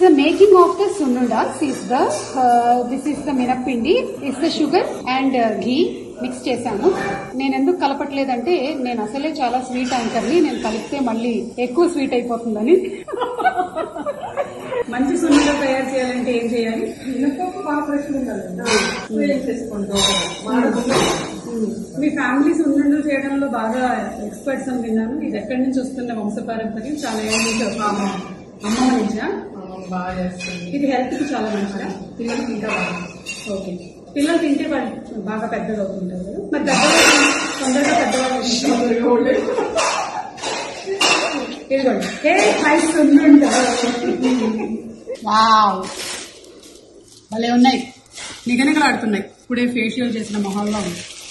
So making of the సున్నుండాస్ is the this is the మినప్పిండి is the sugar and ghee mix చేశాను నేను ఎందుకు కలపట్లేదంటే నేను అసలే చాలా స్వీట్ యాంకర్ని నేను కలిపితే మళ్ళీ ఎక్కువ స్వీట్ అయిపోతుందని మంచి సున్నుండలు తయారు చేయాలంటే ఏం చేయాలి మినపప్పు బాగా ఫ్రెష్ ఉండాలి వేయించేసుకోండి మాడకుండా మీ ఫ్యామిలీ సున్నుండలు చేయడంలో బాగా ఎక్స్పర్ట్స్ అని విన్నాను ఇది ఎక్కడి నుంచి వస్తున్న వంశపారంపర్యం చాలా ఏళ్ళ నుంచి వస్తుంది అమ్మమ్మ నుంచా బాగా చేస్తుంది ఇది హెల్త్ కి చాలా మంచిదా పిల్లలకి ఇంకా బాగా ఓకే పిల్లలు తింటే వాళ్ళు బాగా పెద్దగా అవుతుంటారు కదా మరి పెద్దవాళ్ళు తొందరగా పెద్దవాళ్ళు అవుతుంటారు. ఇదిగోండి ఏ హై సున్నుండ వావ్ భలే ఉన్నాయి నిగనిగలాడుతున్నాయి ఇప్పుడే ఫేషియల్ చేసిన మొహాల్లో ఉంది